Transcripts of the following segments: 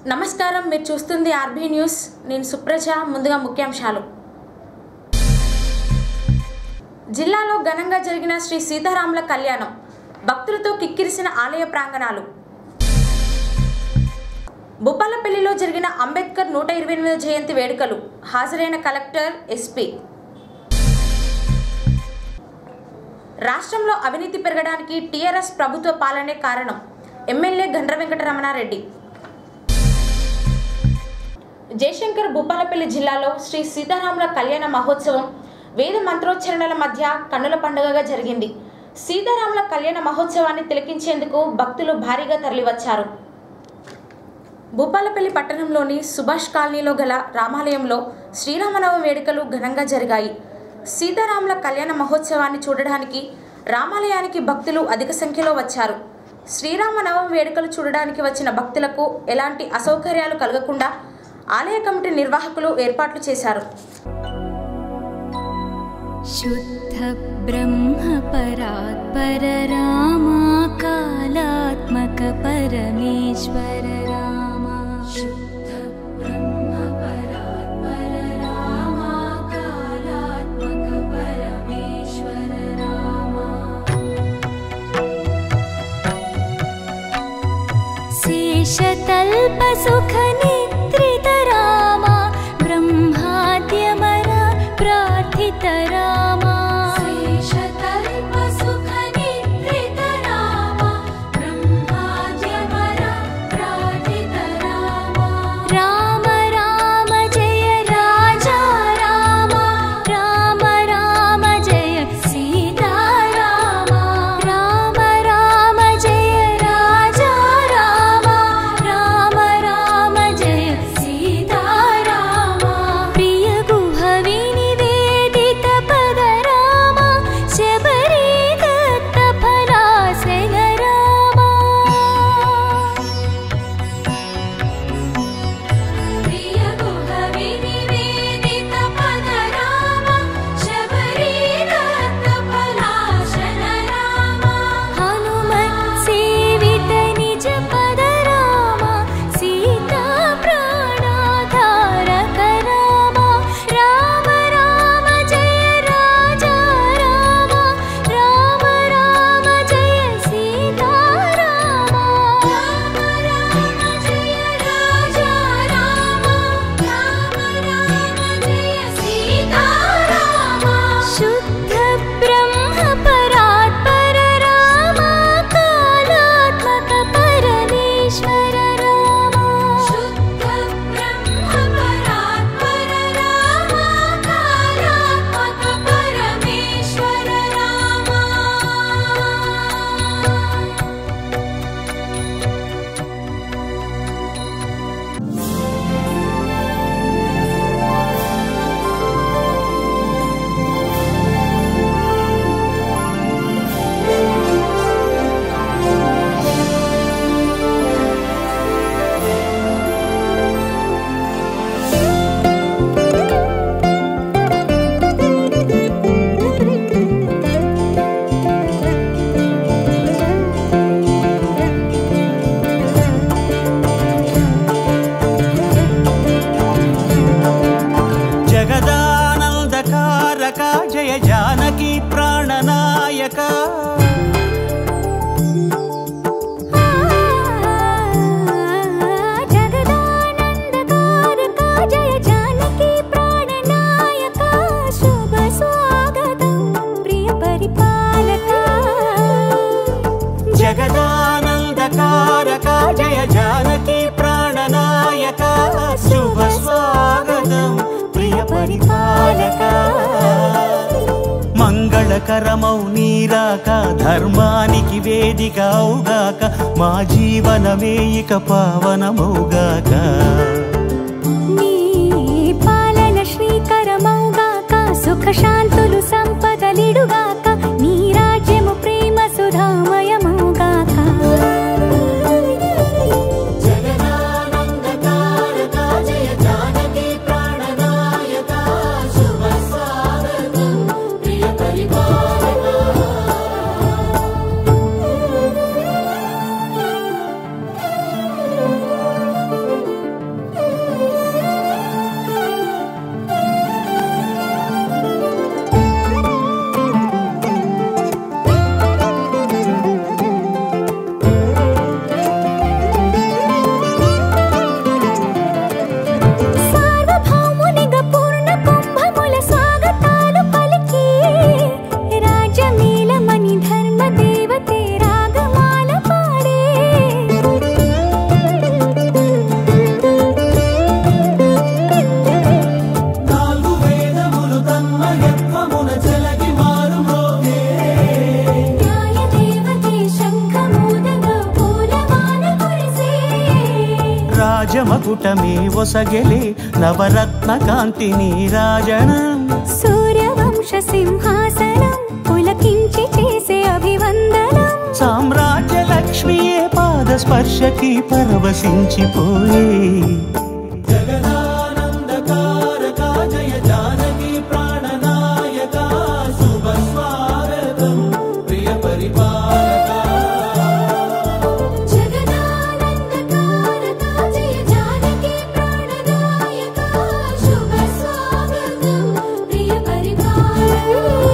నమస్కారం మీరు చూస్తుంది ఆర్బీ న్యూస్ నేను సుప్రజ ముందుగా ముఖ్యాంశాలు జిల్లాలో ఘనంగా జరిగిన శ్రీ సీతారాముల కళ్యాణం భక్తులతో కిక్కిరిసిన ఆలయ ప్రాంగణాలు భూపాలపల్లిలో జరిగిన అంబేద్కర్ నూట ఇరవై ఎనిమిదో జయంతి వేడుకలు హాజరైన కలెక్టర్ ఎస్పీ రాష్ట్రంలో అవినీతి పెరగడానికి టీఆర్ఎస్ ప్రభుత్వ పాలనే కారణం ఎమ్మెల్యే గండ్ర వెంకటరమణారెడ్డి జయశంకర్ భూపాలపల్లి జిల్లాలో శ్రీ సీతారాముల కళ్యాణ మహోత్సవం వేద మంత్రోచ్చరణల మధ్య కన్నుల పండుగగా జరిగింది సీతారాముల కళ్యాణ మహోత్సవాన్ని తిలకించేందుకు భక్తులు భారీగా తరలివచ్చారు భూపాలపల్లి పట్టణంలోని సుభాష్ కాలనీలో గల రామాలయంలో శ్రీరామనవమి వేడుకలు ఘనంగా జరిగాయి సీతారాముల కళ్యాణ మహోత్సవాన్ని చూడడానికి రామాలయానికి భక్తులు అధిక సంఖ్యలో వచ్చారు శ్రీరామనవమి వేడుకలు చూడడానికి వచ్చిన భక్తులకు ఎలాంటి అసౌకర్యాలు కలగకుండా ఆలయ కమిటీ నిర్వాహకులు ఏర్పాట్లు చేశారు शुद्ध ब्रह्म परात्पर रामा कालात्मक परमेश्वर रामा शुद्ध ब्रह्म परात्पर रामा कालात्मक परमेश्वर रामा शेषतल्पसुखनिद्रित रामा ब्रह्माद्यमर प्रार्थित रामा शेषतल्पसुखनिद्रित रामा ब्रह्माद्यमर प्रार्थित रामा राम राम जय राजा रामा राम राम जय सीता रामा राम राम जय राजा रामा राम राम जय सीता रामा प्रिय गुहवि निवेदित पद रामा शबरी दत्त फलासन रामा प्रिय गुहवि निवेदित पद रामा शबरी दत्त फलाशन रामा हनुमत् सेवित निज पद रामा सीता प्राणाधारक रामा राम राम जय राजा रामा राम राम जय सीता रामा राम राम जय राजा रामा राम राम जय सीता रामा शुद्ध ब्रह्म परात्पर रामा कालात्मक परमेश्वर रामा शुद्ध ब्रह्म परात्पर रामा कालात्मक परमेश्वर रामा జగదానందకారక జయ జానకి ప్రాణనాయక జగదానందకారక జయ జానకి ప్రాణనాయక శుభ స్వాగతం ప్రియ పరిపాలక జగదానందకారక జయ జానకి ప్రాణనాయక శుభ స్వాగతం ప్రియ పరిపాలక మంగళకరమౌ నీరాక ధర్మానికి వేదిక అవుగాక మా జీవనమే ఇక పావనమౌగాక నీ పాలన శ్రీకరమౌగాక సుఖ శాంతులు సంపదలిడుగాక నీ రాజ్యము ప్రేమ సుధామయమౌగాక జగదానందకారక రాజమకుటమే ఒసగెలే నవరత్న కాంతి నీరాజనం సూర్యవంశ సింహాసనం పులకించి చేసే అభివందనం సామ్రాజ్య లక్ష్మియే పాద స్పర్శకి పరవశించిపోయే జగదానందకారక జయ జానకి ప్రాణనాయక శుభ స్వాగతం ప్రియ పరిపాలక జగదానందకారక జయ జానకి ప్రాణదాయక శుభ స్వాగతం ప్రియ పరిపాలక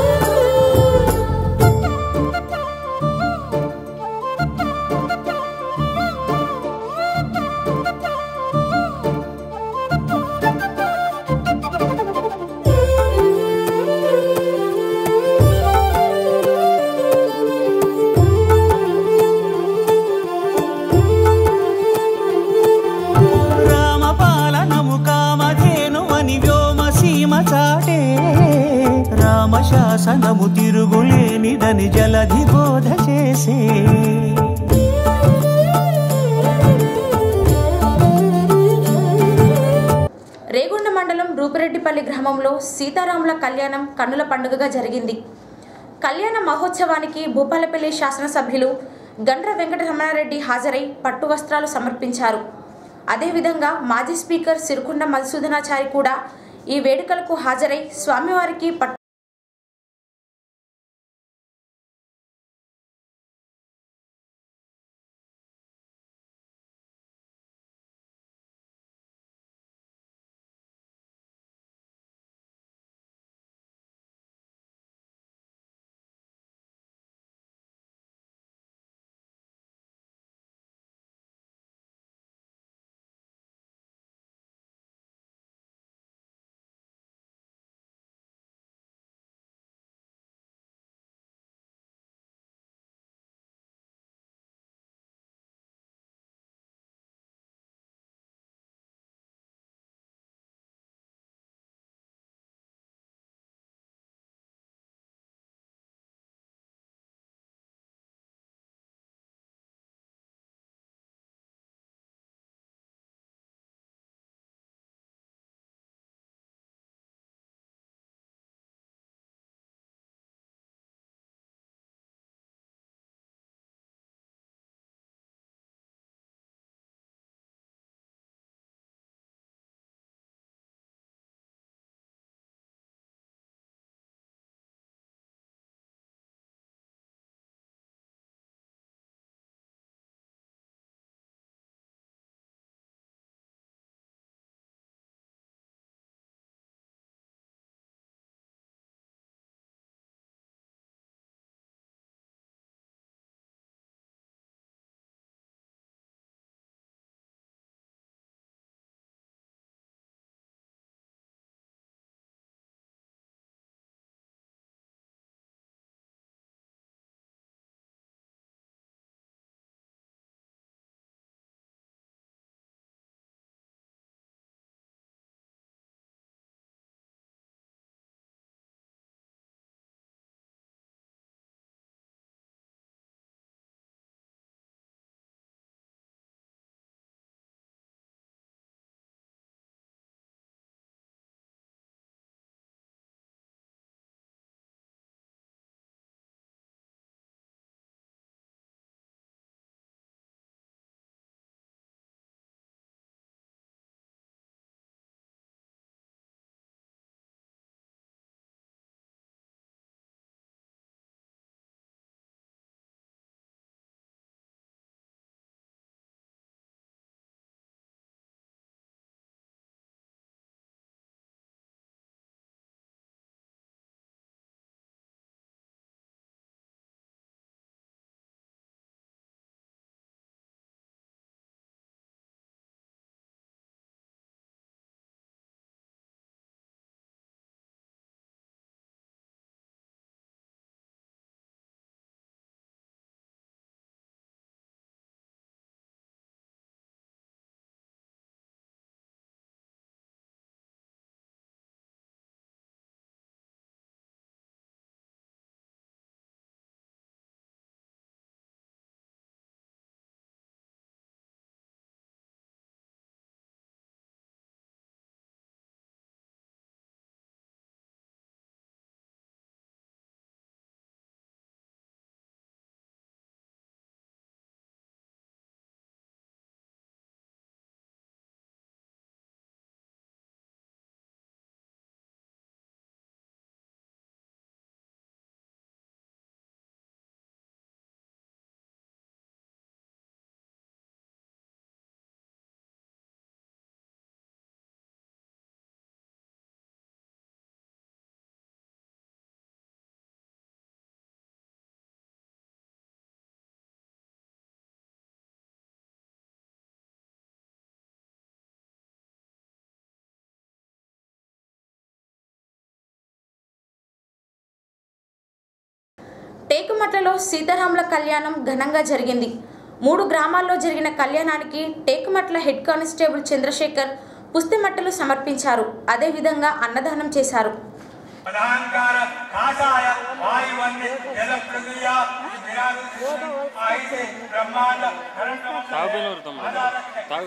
రామ పాలనము కామధేను అని వ్యోమ సీమ చాటే రామ శాసనము తిరుగులేనిదని జలధి బోధ చేసే రేగొండ మండలం రూపిరెడ్డిపల్లి గ్రామంలో సీతారాముల కళ్యాణం కన్నుల పండుగగా జరిగింది కళ్యాణ మహోత్సవానికి భూపాలపల్లి శాసనసభ్యులు గండ్ర వెంకటరమణారెడ్డి హాజరై పట్టు వస్త్రాలు సమర్పించారు అదేవిధంగా మాజీ స్పీకర్ సిరుకుండ మధుసూదనాచారి కూడా ఈ వేడుకలకు హాజరై స్వామివారికి పట్టు టేకుమట్లలో సీతారాముల కళ్యాణం ఘనంగా జరిగింది మూడు గ్రామాల్లో జరిగిన కళ్యాణానికి టేకుమట్ల హెడ్ కానిస్టేబుల్ చంద్రశేఖర్ పుస్తిమట్టలు సమర్పించారు అదేవిధంగా అన్నదానం చేశారు ప్రధానకార కాషాయ వాయువన్య జల పృథివ్య విరాజు ఐదే బ్రహ్మాండ తాగు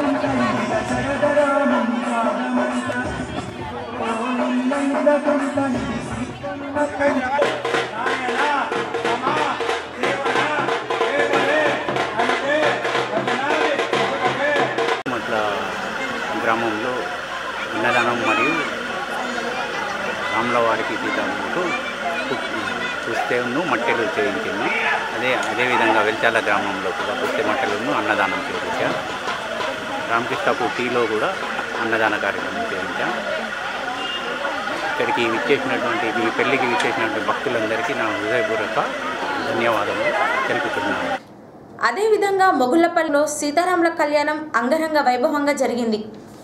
మట్ల గ్రామంలో అన్నదానం మరియు రాములవారికి సీతారాములకు పుస్తేను మట్టెలు చేయించింది అదే అదేవిధంగా వెల్చాల గ్రామంలో కూడా పుస్తే మట్టెలను అన్నదానం చేయించాం రామకృష్ణపూర్ టీలో కూడా అన్నదాన కార్యక్రమం చేయించాం ఇక్కడికి విచ్చేసినటువంటి ఈ పెళ్లికి విచ్చేసినటువంటి భక్తులందరికీ నా హృదయపూర్వక ధన్యవాదములు తెలుపుతున్నాను అదేవిధంగా మొగుళ్లపల్లిలో సీతారాముల కళ్యాణం అంగరంగ వైభవంగా జరిగింది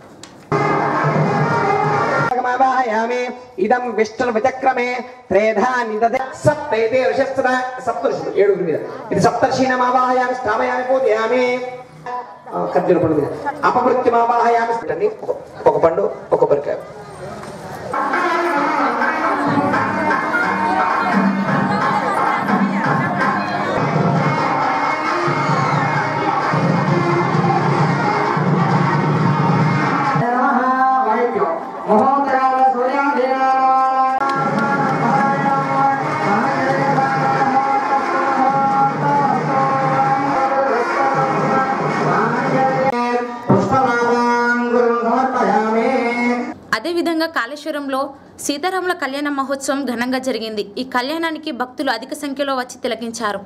ఆవాహయామి ఇదం విష్ణుర్విచక్రమే త్రేధా నిదదే సప్తైతే ఋషస్సున సప్తర్షులు ఏడుగురు మీద ఇది సప్తర్షీణం ఆవాహయామి స్థాపయామి పూజయామి ఆ, ఖర్జూర పండు మీద అపమృత్యం ఆవాహయామి పెట్టండి ఒక- ఒక పండు ఒక కొబ్బరికాయ అదేవిధంగా కాళేశ్వరంలో సీతారాముల కళ్యాణ మహోత్సవం ఘనంగా జరిగింది ఈ కళ్యాణానికి భక్తులు అధిక సంఖ్యలో వచ్చి తిలకించారు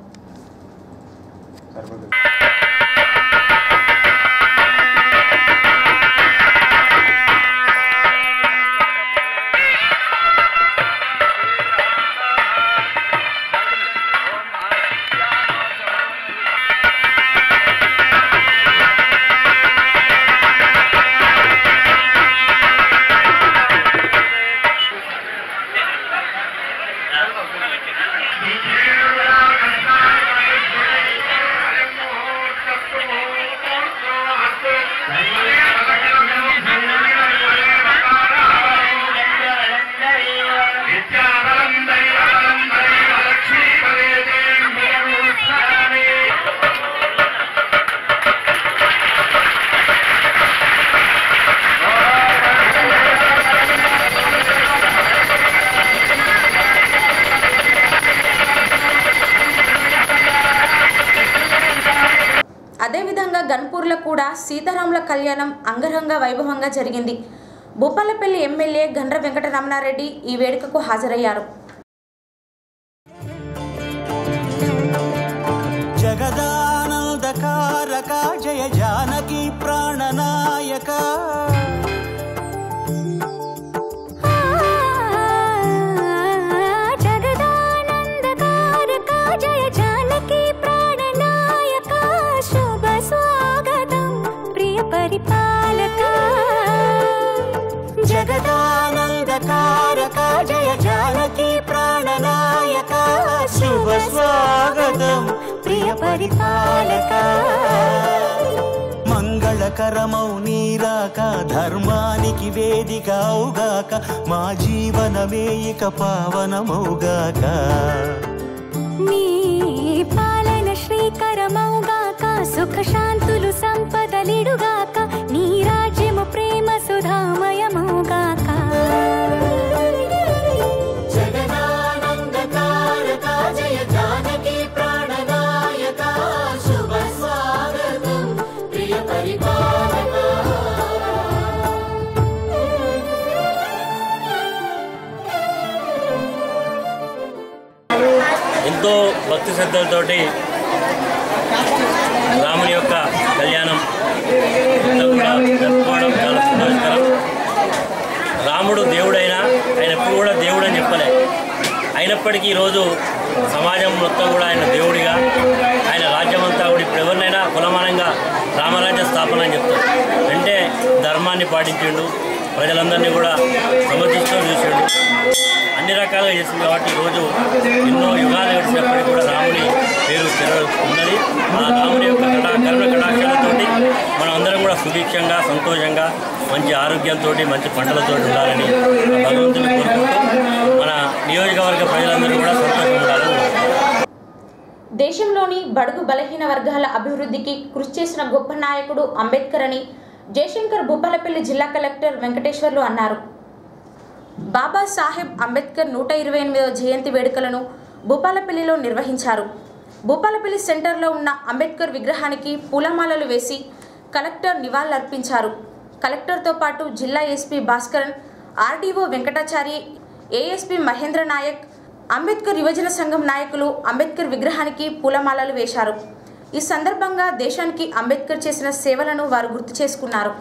అదేవిధంగా గన్పూర్లో కూడా సీతారాముల కళ్యాణం అంగరంగ వైభవంగా జరిగింది భూపాలపల్లి ఎమ్మెల్యే గండ్ర వెంకటరమణారెడ్డి ఈ వేడుకకు హాజరయ్యారు జగదానందకారక జయ జానకి ప్రాణనాయక జగదానందకారక జయ జానకి ప్రాణనాయక శుభ స్వాగతం ప్రియ పరిపాలక జగదానందకారక జయ జానకి ప్రాణనాయక శుభ స్వాగతం ప్రియ పరిపాలక మంగళకరమౌ నీరాక ధర్మానికి వేదిక అవుగాక మా జీవనమే ఇక పావనమౌగాక నీ పాలన శ్రీకరమౌగాక సుఖ శాంతులు సంపదలిడుగాక నీ రాజ్యము ప్రేమ సుధామయమౌగాక జగదానందకారక జయ జానకి ప్రాణనాయక శుభ స్వాగతం ప్రియ పరిపాలక ఎంతో భక్తి శ్రద్ధలతోటి రాముని యొక్క కళ్యాణం అంతా కూడా జరుపుకోవడం చాలా సంతోషకరం రాముడు దేవుడైనా ఆయన ఎప్పుడు కూడా దేవుడు అని చెప్పలే అయినప్పటికీ ఈరోజు సమాజం మొత్తం కూడా ఆయన దేవుడిగా ఆయన రాజ్యం అంతా కూడా ఇప్పుడు ఎవరినైనా కులమానంగా రామరాజ్య స్థాపన అని చెప్తారు అంటే ధర్మాన్ని పాటించిండు ప్రజలందరినీ కూడా సమర్థిస్తూ చూశాడు అన్ని రకాలుగా చేసింది కాబట్టి ఈరోజు ఎన్నో యుగాలు గడిచినప్పటికీ కూడా రాముని పేరు స్థిర ఉన్నది ఆ రాముని యొక్క కటా కరుణ కటాక్షాలతోటి మనం అందరం కూడా సుభిక్షంగా సంతోషంగా మంచి ఆరోగ్యంతో మంచి పంటలతో ఉండాలని ఆ భగవంతుని కోరుకుంటూ మన నియోజకవర్గ ప్రజలందరూ కూడా సంతోషంగా ఉండాలని కోరుకుంటున్నాను. దేశంలోని బడుగు బలహీన వర్గాల అభివృద్ధికి కృషి చేసిన గొప్ప నాయకుడు అంబేద్కర్ అని జయశంకర్ భూపాలపల్లి జిల్లా కలెక్టర్ వెంకటేశ్వర్లు అన్నారు బాబాసాహెబ్ అంబేద్కర్ నూట ఇరవై ఎనిమిదవ జయంతి వేడుకలను భూపాలపల్లిలో నిర్వహించారు భూపాలపల్లి సెంటర్లో ఉన్న అంబేద్కర్ విగ్రహానికి పూలమాలలు వేసి కలెక్టర్ నివాళులర్పించారు కలెక్టర్తో పాటు జిల్లా SP Bhaskaran RDO Venkatachari ASP Mahendra Nayak Ambedkar యువజన సంఘం నాయకులు అంబేద్కర్ విగ్రహానికి పూలమాలలు వేశారు ఈ సందర్భంగా దేశానికి అంబేద్కర్ చేసిన సేవలను వారు గుర్తు చేసుకున్నారు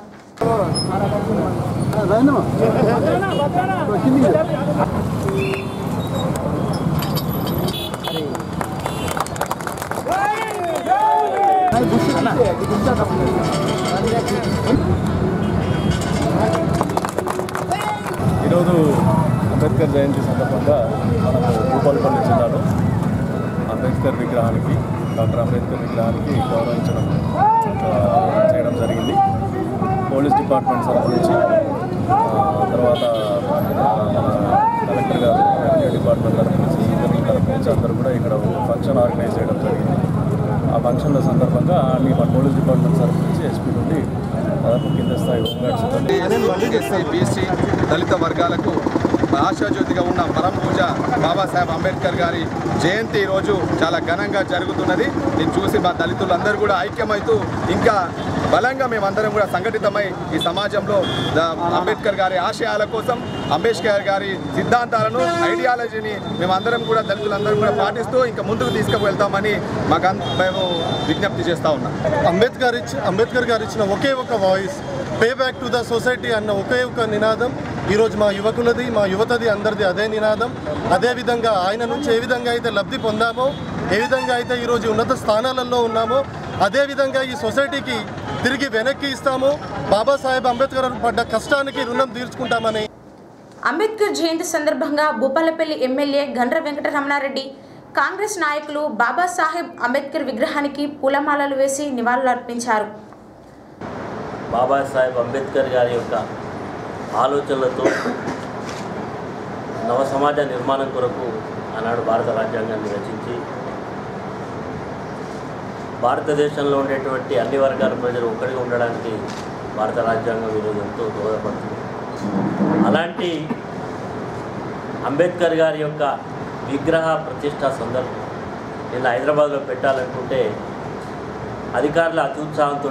ఈరోజు అంబేద్కర్ జయంతి సందర్భంగా మనము భూపాలపల్లి జిల్లాలో అంబేద్కర్ విగ్రహానికి డాక్టర్ అంబేద్కర్ విగ్రహానికి గౌరవించడం ఆ, చేయడం జరిగింది పోలీస్ డిపార్ట్మెంట్ తరఫు నుంచి ఆ, తర్వాత ఆ, మన కలెక్టర్ గారు రెవెన్యూ డిపార్ట్మెంట్ తరఫు నుంచి ఇతరుల తరఫు నుంచి అందరూ కూడా ఇక్కడ ఒక ఫంక్షన్ ఆర్గనైజ్ చేయడం జరిగింది ఆ ఫంక్షన్ల సందర్భంగా అన్ని మన పోలీస్ డిపార్ట్మెంట్ తరఫు నుంచి ఎస్పీ నుండి దాదాపు కింద స్థాయి హోంగార్డ్ సిబ్బంది ఎస్సీ బీసీ దళిత వర్గాలకు ఆశాజ్యోతిగా ఉన్న పరం పూజ బాబాసాహెబ్ అంబేద్కర్ గారి జయంతి ఈరోజు చాలా ఘనంగా జరుగుతున్నది దీన్ని చూసి మా దళితులందరూ కూడా ఐక్యమవుతూ ఇంకా బలంగా మేమందరం కూడా సంఘటితమై ఈ సమాజంలో ద- అంబేద్కర్ గారి ఆశయాల కోసం అంబేద్కర్ గారి సిద్ధాంతాలను ఐడియాలజీని మేమందరం కూడా దళితులందరం కూడా పాటిస్తూ ఇంకా ముందుకు తీసుకువెళ్తామని మాకు అన్- మేము విజ్ఞప్తి చేస్తా ఉన్నాం అంబేద్కర్ ఇచ్చి అంబేద్కర్ గారు ఇచ్చిన ఒకే ఒక voice pay back to the society అన్న ఒకే ఒక నినాదం ఈరోజు మా యువకులది మా యువతది అందరిది అదే నినాదం అదేవిధంగా ఆయన నుంచి ఏ విధంగా అయితే లబ్ధి పొందామో ఏ విధంగా అయితే ఈరోజు ఉన్నత స్థానాలలో ఉన్నామో అదేవిధంగా ఈ సొసైటీకి తిరిగి వెనక్కి ఇస్తాము బాబాసాహెబ్ అంబేద్కర్ పడ్డ కష్టానికి రుణం తీర్చుకుంటామని అంబేద్కర్ జయంతి సందర్భంగా భూపాలపల్లి ఎమ్మెల్యే గండ్ర వెంకటరమణారెడ్డి కాంగ్రెస్ నాయకులు బాబాసాహెబ్ అంబేద్కర్ విగ్రహానికి పూలమాలలు వేసి నివాళులర్పించారు బాబాసాహెబ్ అంబేద్కర్ గారి యొక్క ఆలోచనలతో నవ సమాజ నిర్మాణం కొరకు ఆనాడు భారత రాజ్యాంగాన్ని రచించి భారతదేశంలో ఉండేటువంటి అన్ని వర్గాల ప్రజలు ఒక్కడిగా ఉండడానికి భారత రాజ్యాంగం ఈరోజు ఎంతో దోహదపడుతుంది అలాంటి అంబేద్కర్ గారి యొక్క విగ్రహ ప్రతిష్ట సందర్భం నిన్న హైదరాబాద్లో పెట్టాలనుకుంటే అధికారుల అతి ఉత్సాహంతో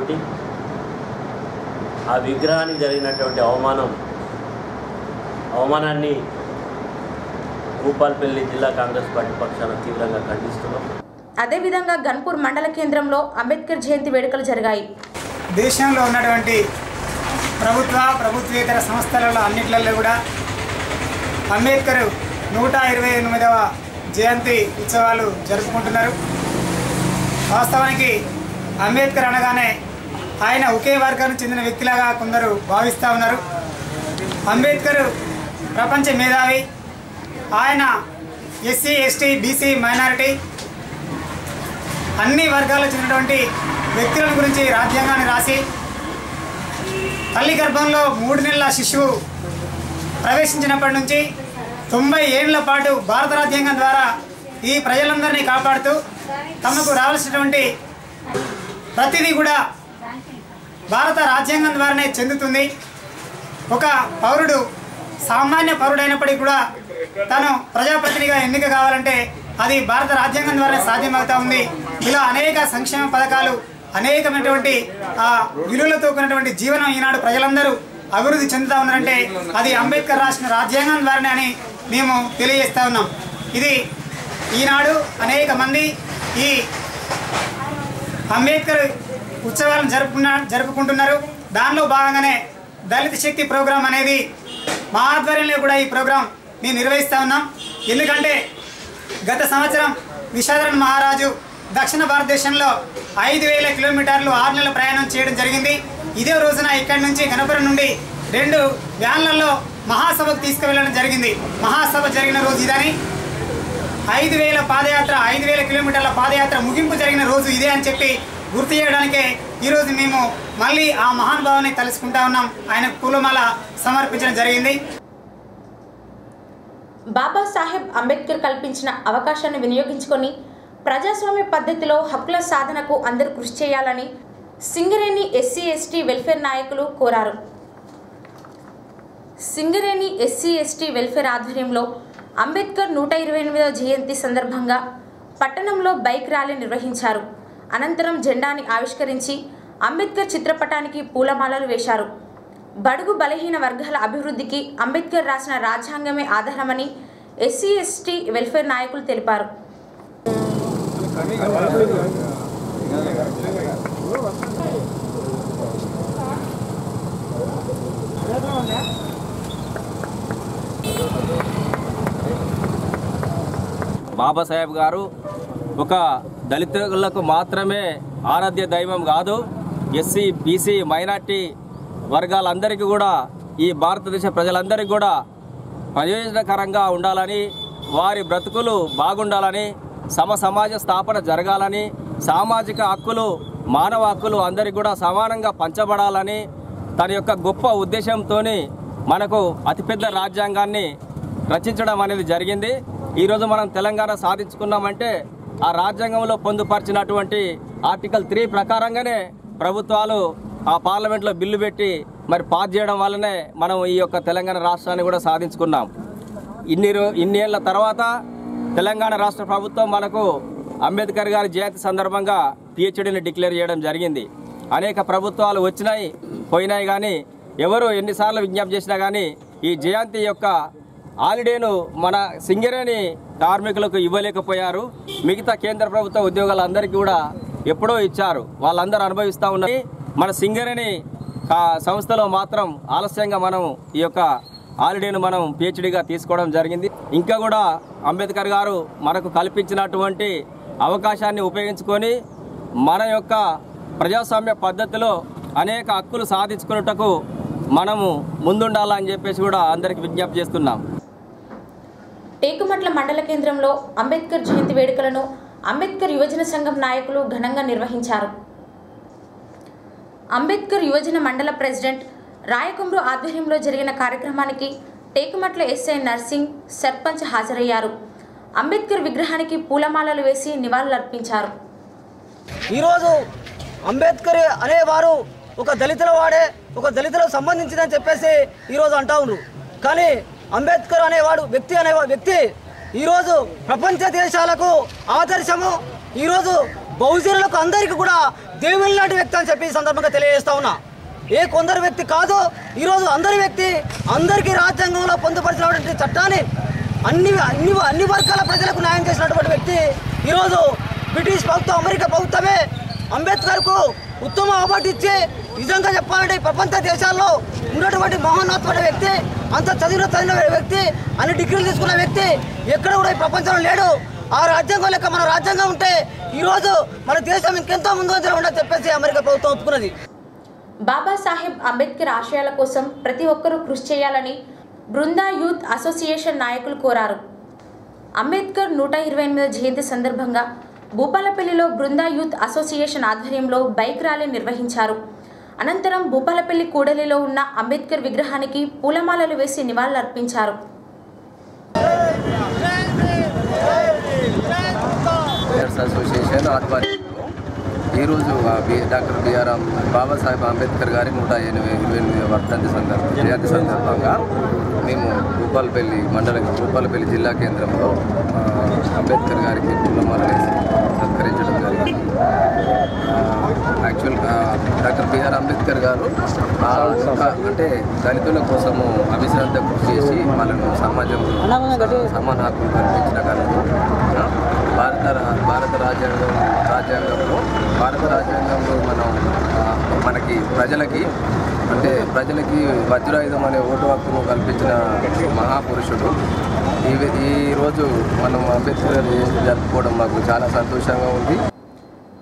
ఆ విగ్రహానికి జరిగినటువంటి అవమానం అవమానాన్ని భూపాల్పల్లి జిల్లా కాంగ్రెస్ పార్టీ పక్షాన తీవ్రంగా ఖండిస్తున్నాం అదేవిధంగా గన్పూర్ మండల కేంద్రంలో అంబేద్కర్ జయంతి వేడుకలు జరిగాయి దేశంలో ఉన్నటువంటి ప్రభుత్వ ప్రభుత్వేతర సంస్థలలో అన్నిట్లలో కూడా అంబేద్కర్ నూట ఇరవై ఎనిమిదవ జయంతి ఉత్సవాలు జరుపుకుంటున్నారు వాస్తవానికి అంబేద్కర్ అనగానే ఆయన ఒకే వర్గానికి చెందిన వ్యక్తిలాగా కొందరు భావిస్తూ ఉన్నారు అంబేద్కర్ ప్రపంచ మేధావి ఆయన ఎస్సీ ఎస్టీ బీసీ మైనారిటీ అన్ని వర్గాలకు చెందినటువంటి వ్యక్తుల గురించి రాజ్యాంగాన్ని రాసి తల్లి గర్భంలో మూడు నెలల శిశువు ప్రవేశించినప్పటి నుంచి తొంభై ఏళ్ల పాటు భారత రాజ్యాంగం ద్వారా ఈ ప్రజలందరినీ కాపాడుతూ తమకు రావాల్సినటువంటి ప్రతిదీ కూడా భారత రాజ్యాంగం ద్వారానే చెందుతుంది ఒక పౌరుడు సామాన్య పౌరుడైనప్పటికీ కూడా తను ప్రజాప్రతినిధిగా ఎన్నిక కావాలంటే అది భారత రాజ్యాంగం ద్వారా సాధ్యమవుతా ఉంది ఇలా అనేక సంక్షేమ పథకాలు అనేకమైనటువంటి ఆ విలువలతో కూడినటువంటి జీవనం ఈనాడు ప్రజలందరూ అభివృద్ధి చెందుతా ఉన్నారంటే అది అంబేద్కర్ రాసిన రాజ్యాంగం ద్వారానే అని మేము తెలియజేస్తా ఉన్నాం ఇది ఈనాడు అనేక మంది ఈ అంబేద్కర్ ఉత్సవాలను జరుపుకున్న జరుపుకుంటున్నారు దానిలో భాగంగానే దళిత శక్తి ప్రోగ్రాం అనేది మా ఆధ్వర్యంలో కూడా ఈ ప్రోగ్రాం మేము నిర్వహిస్తూ ఉన్నాం ఎందుకంటే గత సంవత్సరం విషాదరన్ మహారాజు దక్షిణ భారతదేశంలో ఐదు వేల కిలోమీటర్లు ఆరు నెలల ప్రయాణం చేయడం జరిగింది ఇదే రోజున ఇక్కడి నుంచి గణపురం నుండి రెండు వ్యాన్లలో మహాసభకు తీసుకువెళ్ళడం జరిగింది మహాసభ జరిగిన రోజు ఇదని ఐదు వేల పాదయాత్ర ఐదు వేల కిలోమీటర్ల పాదయాత్ర ముగింపు జరిగిన రోజు ఇదే అని చెప్పి గుర్తు చేయడానికే ఈరోజు మేము మళ్ళీ ఆ మహానుభావాన్ని తలుసుకుంటా ఉన్నాం ఆయనకు పూలమాల సమర్పించడం జరిగింది బాబాసాహెబ్ అంబేద్కర్ కల్పించిన అవకాశాన్ని వినియోగించుకొని ప్రజాస్వామ్య పద్ధతిలో హక్కుల సాధనకు అందరూ కృషి చేయాలని సింగరేణి ఎస్సీ ఎస్టీ వెల్ఫేర్ నాయకులు కోరారు సింగరేణి ఎస్సీ ఎస్టీ వెల్ఫేర్ ఆధ్వర్యంలో అంబేద్కర్ నూట ఇరవై ఎనిమిదవ జయంతి సందర్భంగా పట్టణంలో బైక్ ర్యాలీ నిర్వహించారు అనంతరం జెండాని ఆవిష్కరించి అంబేద్కర్ చిత్రపటానికి పూలమాలలు వేశారు బడుగు బలహీన వర్గాల అభివృద్ధికి అంబేద్కర్ రాసిన రాజ్యాంగమే ఆధారమని ఎస్సీ ఎస్టీ వెల్ఫేర్ నాయకులు తెలిపారు బాబాసాహెబ్ గారు ఒక దళితులకు మాత్రమే ఆరాధ్య దైవం కాదు ఎస్సీ బీసీ మైనార్టీ వర్గాలందరికీ కూడా ఈ భారతదేశ ప్రజలందరికీ కూడా ప్రయోజనకరంగా ఉండాలని వారి బ్రతుకులు బాగుండాలని సమ సమాజ స్థాపన జరగాలని సామాజిక హక్కులు మానవ హక్కులు అందరికీ కూడా సమానంగా పంచబడాలని తన యొక్క గొప్ప ఉద్దేశంతో మనకు అతిపెద్ద రాజ్యాంగాన్ని రచించడం అనేది జరిగింది ఈరోజు మనం తెలంగాణ సాధించుకున్నామంటే ఆ రాజ్యాంగంలో పొందుపరిచినటువంటి ఆర్టికల్ త్రీ ప్రకారంగానే ప్రభుత్వాలు ఆ పార్లమెంట్లో బిల్లు పెట్టి మరి పాస్ చేయడం వల్లనే మనం ఈ యొక్క తెలంగాణ రాష్ట్రాన్ని కూడా సాధించుకున్నాం ఇన్ని రో- ఇన్ని ఏళ్ల తర్వాత తెలంగాణ రాష్ట్ర ప్రభుత్వం మనకు అంబేద్కర్ గారి జయంతి సందర్భంగా పిహెచ్డీని డిక్లేర్ చేయడం జరిగింది అనేక ప్రభుత్వాలు వచ్చినాయి పోయినాయి కానీ ఎవరు ఎన్నిసార్లు విజ్ఞప్తి చేసినా కానీ ఈ జయంతి యొక్క హాలిడేను మన సింగరేణి కార్మికులకు ఇవ్వలేకపోయారు మిగతా కేంద్ర ప్రభుత్వ ఉద్యోగాలందరికీ కూడా ఎప్పుడో ఇచ్చారు వాళ్ళందరూ అనుభవిస్తూ ఉన్నారు మన సింగరేణి కా- సంస్థలో మాత్రం ఆలస్యంగా మనం ఈ యొక్క హాలిడేను మనం పిహెచ్డిగా తీసుకోవడం జరిగింది ఇంకా కూడా అంబేద్కర్ గారు మనకు కల్పించినటువంటి అవకాశాన్ని ఉపయోగించుకొని మన యొక్క ప్రజాస్వామ్య పద్ధతిలో అనేక హక్కులు సాధించుకున్నటకు మనము ముందుండాలని చెప్పేసి కూడా అందరికి విజ్ఞప్తి చేస్తున్నాం టేకుమట్ల మండల కేంద్రంలో అంబేద్కర్ జయంతి వేడుకలను అంబేద్కర్ యువజన సంఘం నాయకులు ఘనంగా నిర్వహించారు అంబేద్కర్ యువజన మండల ప్రెసిడెంట్ రాయకుమ్రు ఆధ్వర్యంలో జరిగిన కార్యక్రమానికి టేకుమట్ల ఎస్ఐ నర్సింగ్ సర్పంచ్ హాజరయ్యారు అంబేద్కర్ విగ్రహానికి పూలమాలలు వేసి నివాళులర్పించారు ఈరోజు అంబేద్కర్ అనేవారు ఒక దళితుల వాడే ఒక దళితులకు సంబంధించిందని చెప్పేసి ఈరోజు అంటా ఉన్నారు కానీ అంబేద్కర్ అనేవాడు వ్యక్తి అనే వ్యక్తి ఈరోజు ప్రపంచ దేశాలకు ఆదర్శము ఈరోజు బహుజనులకు అందరికీ కూడా దేవుని లాంటి వ్యక్తి అని చెప్పి ఈ సందర్భంగా తెలియజేస్తా ఉన్నా ఏ కొందరు వ్యక్తి కాదు ఈరోజు అందరి వ్యక్తి అందరికీ రాజ్యాంగంలో పొందుపరిచినటువంటి చట్టాన్ని అన్ని అన్ని అన్ని వర్గాల ప్రజలకు న్యాయం చేసినటువంటి వ్యక్తి ఈరోజు బ్రిటిష్ ప్రభుత్వం అమెరికా ప్రభుత్వమే అంబేద్కర్కు ఉత్తమ అవార్డు ఇచ్చి నిజంగా చెప్పాలంటే ఈ ప్రపంచ దేశాల్లో ఉన్నటువంటి మహోన్నతమైన వ్యక్తి అంత చదివిన చదివిన వ్యక్తి అన్ని డిగ్రీలు తీసుకున్న వ్యక్తి ఎక్కడ కూడా ఈ ప్రపంచంలో లేడు ఆ రాజ్యాంగం లెక్క మన రాజ్యాంగం ఉంటే ఈరోజు మన దేశం ఇంకెంతో ముందు ఉండని చెప్పేసి అమెరికా ప్రభుత్వం ఒప్పుకున్నది బాబాసాహెబ్ అంబేద్కర్ ఆశయాల కోసం ప్రతి ఒక్కరూ కృషి చేయాలని బృందా యూత్ అసోసియేషన్ నాయకులు కోరారు అంబేద్కర్ నూట ఇరవై ఎనిమిదో జయంతి సందర్భంగా భూపాలపల్లిలో బృందా యూత్ అసోసియేషన్ ఆధ్వర్యంలో బైక్ ర్యాలీ నిర్వహించారు అనంతరం భూపాలపల్లి కూడలిలో ఉన్న అంబేద్కర్ విగ్రహానికి పూలమాలలు వేసి నివాళులర్పించారు టీచర్స్ అసోసియేషన్ ఆధ్వర్యంలో ఈరోజు ఆ బి- డాక్టర్ బిఆర్ అం- బాబాసాహెబ్ అంబేద్కర్ గారి నూట ఎనిమిది ఇరవై ఎనిమిది వర్ధంతి సందర్భ జయంతి సందర్భంగా మేము భూపాలపల్లి మండల భూపాలపల్లి జిల్లా కేంద్రంలో ఆ, అంబేద్కర్ గారికి పూలమాల వేసి సత్కరించడం జరిగింది యాక్చువల్గా డాక్టర్ బిఆర్ అంబేద్కర్ గారు ఆ, ఒక అంటే దళితుల కోసము అవిశ్రాంత కృషి చేసి వాళ్ళను సమాజంలో సమాన హక్కులు కల్పించిన కాలంలో ఆ, భారత రా- భారత రాజ్యాంగం రాజ్యాంగంలో భారత రాజ్యాంగంలో మనం ఆ, మనకి ప్రజలకి అంటే ప్రజలకి వజ్రాయుధం అనే ఓటు హక్కును కల్పించిన మహాపురుషుడు ఈ ఈ రోజు మనం అంబేద్కర్ జయంతి జరుపుకోవడం మాకు చాలా సంతోషంగా ఉంది తెరాస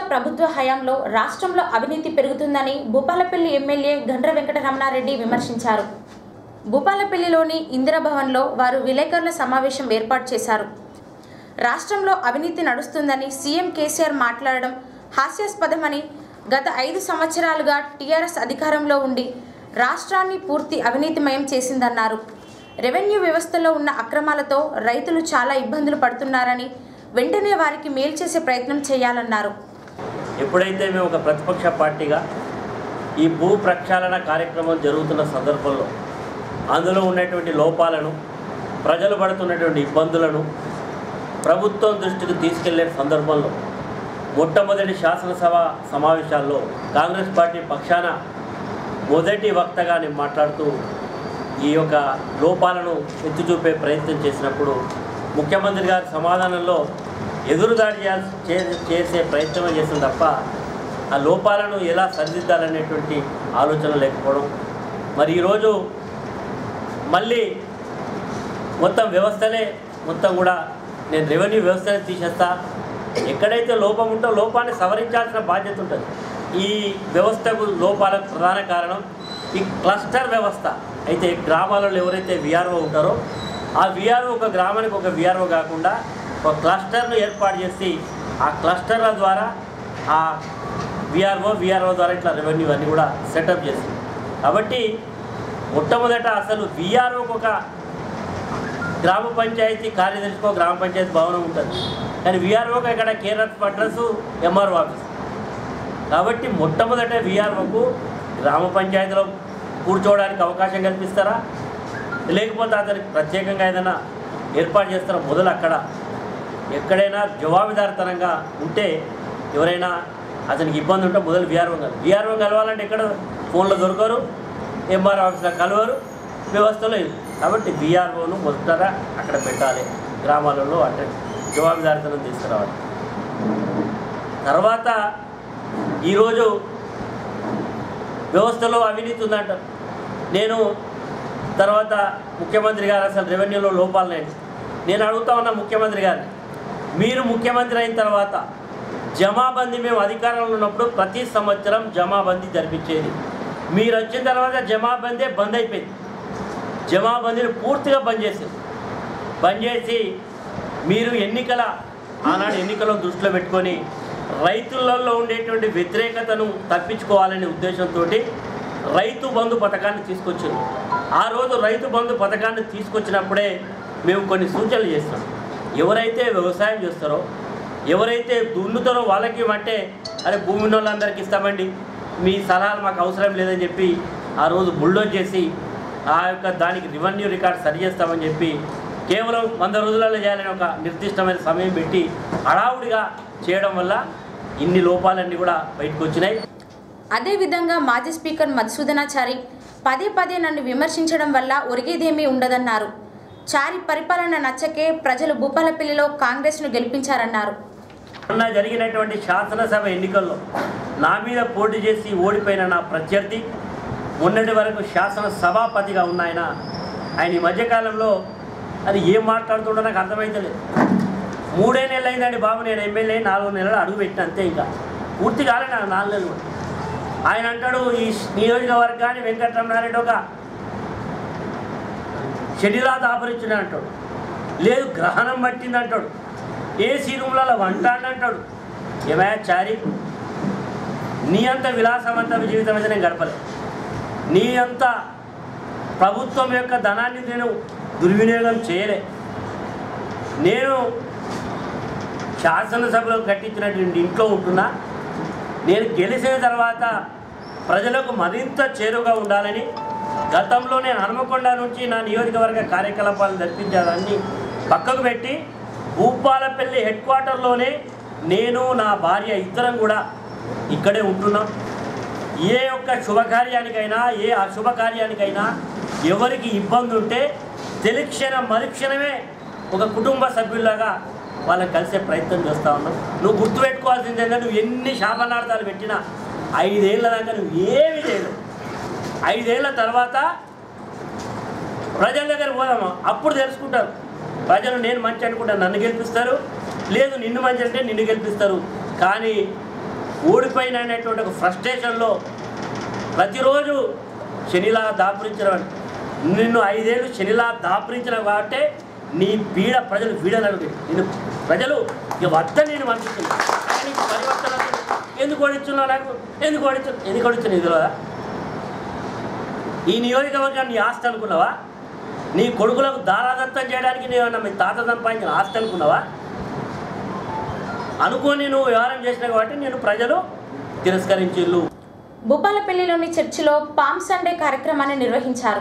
ప్రభుత్వ హయాంలో రాష్ట్రంలో అవినీతి పెరుగుతుందని భూపాలపల్లి ఎమ్మెల్యే గండ్ర వెంకటరమణారెడ్డి విమర్శించారు భూపాలపల్లిలోని ఇందిరాభవన్లో వారు విలేకరుల సమావేశం ఏర్పాటు చేశారు రాష్ట్రంలో అవినీతి నడుస్తుందని సీఎం కేసీఆర్ మాట్లాడడం హాస్యాస్పదమని గత ఐదు సంవత్సరాలుగా టీఆర్ఎస్ అధికారంలో ఉండి రాష్ట్రాన్ని పూర్తి అవినీతిమయం చేసిందన్నారు రెవెన్యూ వ్యవస్థలో ఉన్న అక్రమాలతో రైతులు చాలా ఇబ్బందులు పడుతున్నారని వెంటనే వారికి మేలు చేసే ప్రయత్నం చేయాలన్నారు ఎప్పుడైతే మేము ఒక ప్రతిపక్ష పార్టీగా ఈ భూ ప్రక్షాళన కార్యక్రమం జరుగుతున్న సందర్భంలో అందులో ఉన్నటువంటి లోపాలను ప్రజలు పడుతున్నటువంటి ఇబ్బందులను ప్రభుత్వం దృష్టికి తీసుకెళ్లే సందర్భంలో మొట్టమొదటి శాసనసభ సమావేశాల్లో కాంగ్రెస్ పార్టీ పక్షాన మొదటి వక్తగా నేను మాట్లాడుతూ ఈ యొక్క లోపాలను ఎత్తి చూపే ప్రయత్నం చేసినప్పుడు ముఖ్యమంత్రి గారి సమాధానంలో ఎదురుదాడి చేయాల్సి చే- చేసే ప్రయత్నం చేసిన తప్ప ఆ లోపాలను ఎలా సరిదిద్దాలనేటువంటి ఆలోచన లేకపోవడం మరి ఈరోజు మళ్ళీ మొత్తం వ్యవస్థనే మొత్తం కూడా నేను రెవెన్యూ వ్యవస్థనే తీసేస్తా ఎక్కడైతే లోపం ఉంటో లోపాన్ని సవరించాల్సిన బాధ్యత ఉంటుంది ఈ వ్యవస్థకు లోపాలకు ప్రధాన కారణం ఈ క్లస్టర్ వ్యవస్థ అయితే గ్రామాలలో ఎవరైతే విఆర్ఓ ఉంటారో ఆ విఆర్ఓ ఒక గ్రామానికి ఒక విఆర్ఓ కాకుండా ఒక క్లస్టర్ను ఏర్పాటు చేసి ఆ క్లస్టర్ల ద్వారా ఆ విఆర్ఓ విఆర్ఓ ద్వారా ఇట్లా రెవెన్యూ అన్నీ కూడా సెటప్ చేసింది కాబట్టి మొట్టమొదట అసలు విఆర్ఓకి ఒక గ్రామ పంచాయతీ కార్యదర్శికో గ్రామ పంచాయతీ భవనం ఉంటుంది కానీ విఆర్ఓకి ఇక్కడ care of address MRO office కాబట్టి మొట్టమొదట విఆర్ఓకు గ్రామ పంచాయతీలో కూర్చోవడానికి అవకాశం కల్పిస్తారా లేకపోతే అతనికి ప్రత్యేకంగా ఏదైనా ఏర్పాటు చేస్తారా మొదలు అక్కడ ఎక్కడైనా జవాబుదారితనంగా ఉంటే ఎవరైనా అతనికి ఇబ్బంది ఉంటే మొదలు విఆర్ఓ కలవాలి విఆర్ఓ కలవాలంటే ఎక్కడ ఫోన్లో దొరకరు ఎంఆర్ ఆఫీస్లో కలవరు వ్యవస్థలో లేదు కాబట్టి విఆర్ఓను మొదట అక్కడ పెట్టాలి గ్రామాలలో అంటే జవాబుదారితనం తీసుకురావాలి తర్వాత ఈరోజు వ్యవస్థలో అవినీతి ఉందంటారు నేను తర్వాత ముఖ్యమంత్రి గారు అసలు రెవెన్యూలో లోపాలనేది నేను అడుగుతా ఉన్నా ముఖ్యమంత్రి గారిని మీరు ముఖ్యమంత్రి అయిన తర్వాత జమాబందీ మేము అధికారంలో ఉన్నప్పుడు ప్రతి సంవత్సరం జమాబందీ జరిపించేది మీరు వచ్చిన తర్వాత జమాబందీ బంద్ అయిపోయింది జమాబందీని పూర్తిగా బంద్ చేసింది బంద్ చేసి మీరు ఎన్నికల ఆనాడు ఎన్నికలను దృష్టిలో పెట్టుకొని రైతులలో ఉండేటువంటి వ్యతిరేకతను తప్పించుకోవాలనే ఉద్దేశంతో రైతు బంధు పథకాన్ని తీసుకొచ్చారు ఆ రోజు రైతు బంధు పథకాన్ని తీసుకొచ్చినప్పుడే మేము కొన్ని సూచనలు చేస్తాం ఎవరైతే వ్యవసాయం చేస్తారో ఎవరైతే దున్నుతారో వాళ్ళకి అంటే అరే భూమి ఉన్న వాళ్ళందరికీ ఇస్తామండి మీ సలహాలు మాకు అవసరం లేదని చెప్పి ఆ రోజు బుల్డోజ్ చేసి ఆ యొక్క దానికి రెవెన్యూ రికార్డ్ సరి చేస్తామని చెప్పి కేవలం వంద రోజులలో చేయాలని ఒక నిర్దిష్టమైన సమయం పెట్టి హడావుడిగా చేయడం వల్ల ఇన్ని లోపాలన్నీ కూడా బయటకు వచ్చినాయి అదేవిధంగా మాజీ స్పీకర్ మధుసూదనాచారి పదే పదే నన్ను విమర్శించడం వల్ల ఒరిగేదేమీ ఉండదన్నారు చారి పరిపాలన నచ్చకే ప్రజలు భూపాలపల్లిలో కాంగ్రెస్ను గెలిపించారన్నారు మొన్న జరిగినటువంటి శాసనసభ ఎన్నికల్లో నా మీద పోటీ చేసి ఓడిపోయిన నా ప్రత్యర్థి మొన్నటి వరకు శాసన సభాపతిగా ఉన్న ఆయన ఆయన ఈ మధ్యకాలంలో అది ఏం మాట్లాడుతుండో నాకు అర్థమైతలేదు మూడే నెలలు అయిందండి బాబు నేను ఎమ్మెల్యే నాలుగు నెలలు అడుగు పెట్టిన అంతే ఇంకా పూర్తి కాలే నాకు నాలుగు నెలలు కూడా. ఆయన అంటాడు ఈ నియోజకవర్గాన్ని వెంకటరమణారెడ్డి ఒక షెడ్యూలాత ఆపరించిన అంటాడు లేదు గ్రహణం పట్టింది అంటాడు ఏసీ రూమ్లలో వంట అని అంటాడు ఏమయ్యా చారి నీ అంత విలాసవంత జీవితం అయితే నేను గడపలే నీ అంత ప్రభుత్వం యొక్క ధనాన్ని నేను దుర్వినియోగం చేయలే నేను శాసనసభలో కట్టించినటువంటి ఇంట్లో ఉంటున్నా నేను గెలిచిన తర్వాత ప్రజలకు మరింత చేరువుగా ఉండాలని గతంలో నేను హనుమకొండ నుంచి నా నియోజకవర్గ కార్యకలాపాలు జరిపించేదాన్ని పక్కకు పెట్టి భూపాలపల్లి హెడ్ క్వార్టర్లోనే నేను నా భార్య ఇద్దరం కూడా ఇక్కడే ఉంటున్నాం ఏ ఒక్క శుభకార్యానికైనా ఏ అశుభకార్యానికైనా ఎవరికి ఇబ్బంది ఉంటే తెలిక్షణం మరుక్షణమే ఒక కుటుంబ సభ్యుల్లాగా వాళ్ళని కలిసే ప్రయత్నం చేస్తూ ఉన్నాం నువ్వు గుర్తుపెట్టుకోవాల్సింది ఏంటంటే నువ్వు ఎన్ని శాపనార్థాలు పెట్టినా ఐదేళ్ల దాకా నువ్వు ఏమి చేయలేవు ఐదేళ్ల తర్వాత ప్రజల దగ్గర పోదామా అప్పుడు తెలుసుకుంటారు ప్రజలు నేను మంచి అనుకుంటా నన్ను గెలిపిస్తారు లేదు నిన్ను మంచి అంటే నిన్ను గెలిపిస్తారు కానీ ఓడిపోయిన అనేటువంటి ఒక ఫ్రస్ట్రేషన్లో ప్రతిరోజు శనిలా దాపురించిన నిన్ను ఐదేళ్ళు శనిలా దాపురించిన కాబట్టి నీ పీడ ప్రజలు వీడనడు నేను ప్రజలు ఇక వద్ద నేను పంపిస్తున్నాను కానీ పరివర్తన ఎందుకు ఓడించున్నావు నాకు ఎందుకు ఓడించు ఎందుకు ఓడించు ఇందులో ఈ నియోజకవర్గాన్ని నీ ఆస్తి అనుకున్నావా నీ కొడుకులకు దారాదత్తం చేయడానికి నేను మీ తాత సంపాదించిన ఆస్తి అనుకున్నావా అనుకోని నువ్వు వ్యవహారం చేసినావు కాబట్టి నేను ప్రజలు తిరస్కరించిల్లు భూపాలపల్లిలోని చర్చిలో పామ్ సండే కార్యక్రమాన్ని నిర్వహించారు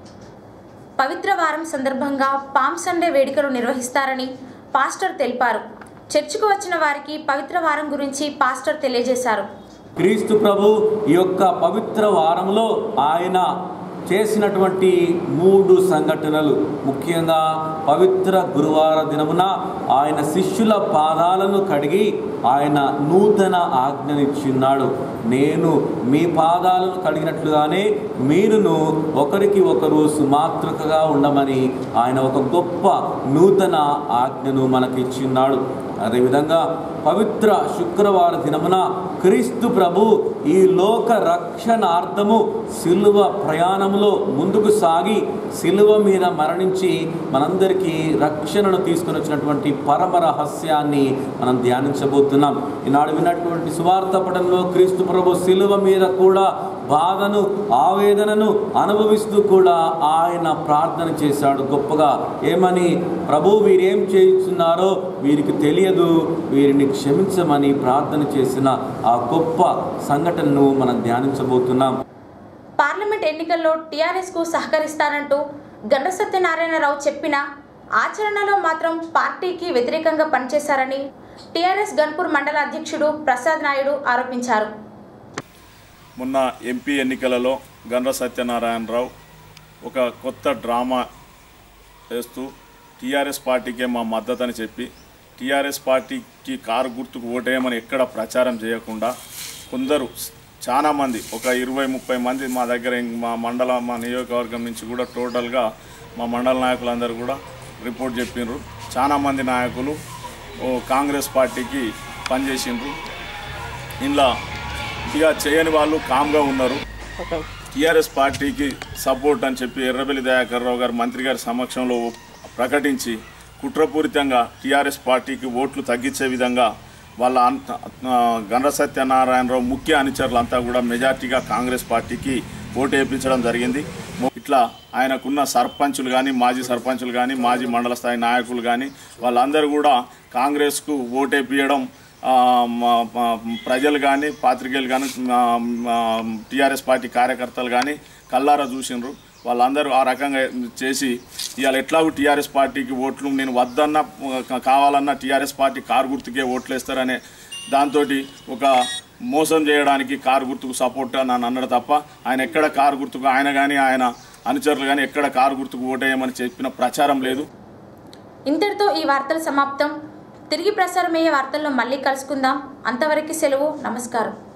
పవిత్ర వారం సందర్భంగా పామ్ సండే వేడుకలు నిర్వహిస్తారని పాస్టర్ తెలిపారు చర్చికు వచ్చిన వారికి పవిత్ర వారం గురించి పాస్టర్ తెలియజేశారు క్రీస్తు ప్రభు ఈ యొక్క పవిత్ర వారంలో ఆయన చేసినటువంటి మూడు సంఘటనలు ముఖ్యంగా పవిత్ర గురువార దినమున ఆయన శిష్యుల పాదాలను కడిగి ఆయన నూతన ఆజ్ఞనిచ్చిన్నాడు నేను మీ పాదాలను కడిగినట్లుగానే మీరును ఒకరికి ఒకరు సుమాతృకగా ఉండమని ఆయన ఒక గొప్ప నూతన ఆజ్ఞను మనకిచ్చిన్నాడు అదేవిధంగా పవిత్ర శుక్రవార దినమున క్రీస్తు ప్రభు ఈ లోక రక్షణార్థము సిలువ ప్రయాణంలో ముందుకు సాగి సిలువ మీద మరణించి మనందరికీ రక్షణను తీసుకొని వచ్చినటువంటి పరమ రహస్యాన్ని మనం ధ్యానించబోతున్నాం ఈనాడు విన్నటువంటి సువార్త పటంలో క్రీస్తు ప్రభు సిలువ మీద కూడా బాధను ఆవేదనను అనుభవిస్తూ కూడా ఆయన ప్రార్థన చేశాడు గొప్పగా ఏమని ప్రభు వీరేం చేస్తున్నారో వీరికి తెలియదు వీరిని క్షమించమని ప్రార్థన చేసిన ఆ గొప్ప సంఘటనను మనం ధ్యానించబోతున్నాం పార్లమెంట్ ఎన్నికల్లో టీఆర్ఎస్కు సహకరిస్తానంటూ గండ సత్యనారాయణరావు చెప్పిన ఆచరణలో మాత్రం పార్టీకి వ్యతిరేకంగా పనిచేశారని టీఆర్ఎస్ గన్పూర్ మండల అధ్యక్షుడు ప్రసాద్ నాయుడు ఆరోపించారు మొన్న ఎంపీ ఎన్నికలలో గండ్ర సత్యనారాయణరావు ఒక కొత్త డ్రామా వేస్తూ టీఆర్ఎస్ పార్టీకే మా మద్దతు అని చెప్పి టీఆర్ఎస్ పార్టీకి కారు గుర్తుకు ఓటేయమని ఎక్కడ ప్రచారం చేయకుండా కొందరు చాలా మంది ఒక ఇరవై ముప్పై మంది మా దగ్గర ఇం- మా మండల మా నియోజకవర్గం నుంచి కూడా టోటల్గా మా మండల నాయకులందరూ కూడా రిపోర్ట్ చెప్పిండ్రు చాలా మంది నాయకులు ఓ కాంగ్రెస్ పార్టీకి పనిచేసిండ్రు ఇంట్లో ఇక చేయని వాళ్ళు కామ్గా ఉన్నారు టీఆర్ఎస్ పార్టీకి సపోర్ట్ అని చెప్పి ఎర్రబెల్లి దయాకర్ రావు గారు మంత్రి గారి సమక్షంలో ప్రకటించి కుట్రపూరితంగా టీఆర్ఎస్ పార్టీకి ఓట్లు తగ్గించే విధంగా వాళ్ళ అంత ఆ, గండ్ర సత్యనారాయణరావు ముఖ్య అనుచరులంతా కూడా మెజార్టీగా కాంగ్రెస్ పార్టీకి ఓటు వేయించడం జరిగింది ఇట్లా ఆయనకున్న సర్పంచులు కానీ మాజీ సర్పంచులు కానీ మాజీ మండల స్థాయి నాయకులు కానీ వాళ్ళందరూ కూడా కాంగ్రెస్కు ఓటేపియడం ఆ, మా- మా ప్రజలు కానీ పాత్రికేయులు కానీ టీఆర్ఎస్ పార్టీ కార్యకర్తలు కానీ కల్లారా చూసిండ్రు వాళ్ళందరూ ఆ రకంగా చేసి ఇవాళ ఎట్లాగూ టీఆర్ఎస్ పార్టీకి ఓట్లు నేను వద్దన్నా కా- కావాలన్నా టీఆర్ఎస్ పార్టీ కారు గుర్తుకే ఓట్లు వేస్తారనే దాంతో ఒక మోసం చేయడానికి కారు గుర్తుకు సపోర్ట్ నన్ను అన్నాడు తప్ప ఆయన ఎక్కడ కారు గుర్తుకు ఆయన కానీ ఆయన అనుచరులు కానీ ఎక్కడ కారు గుర్తుకు ఓటేయమని చెప్పిన ప్రచారం లేదు ఇంతటితో ఈ వార్తలు సమాప్తం తిరిగి ప్రసారమయ్యే వార్తల్లో మళ్ళీ కలుసుకుందాం అంతవరకు సెలవు నమస్కారం